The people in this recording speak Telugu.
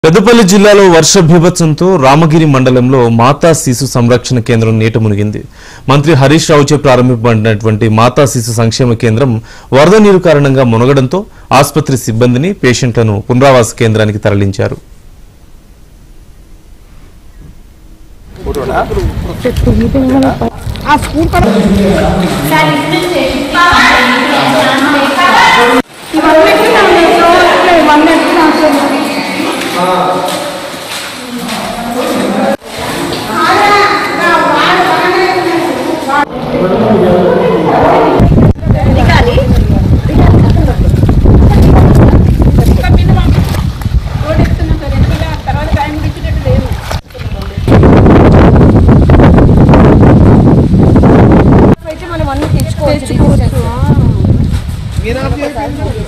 పెద్దపల్లి జిల్లాలో వర్ష బీభత్సంతో రామగిరి మండలంలో మాతా శిశు సంరక్షణ కేంద్రం నీట మునిగింది మంత్రి హరీష్ రావుచే ప్రారంభింపబడినటువంటి మాతా శిశు సంక్షేమ కేంద్రం వరద నీరు కారణంగా మునగడంతో ఆసుపత్రి సిబ్బందిని పేషెంట్లను పునరావాస కేంద్రానికి తరలించారు ఆ స్కూల్ కూడా ఇవన్నీ ఇవన్నీ దిగాలి అయితే మనం అన్ని తెచ్చుకోవచ్చు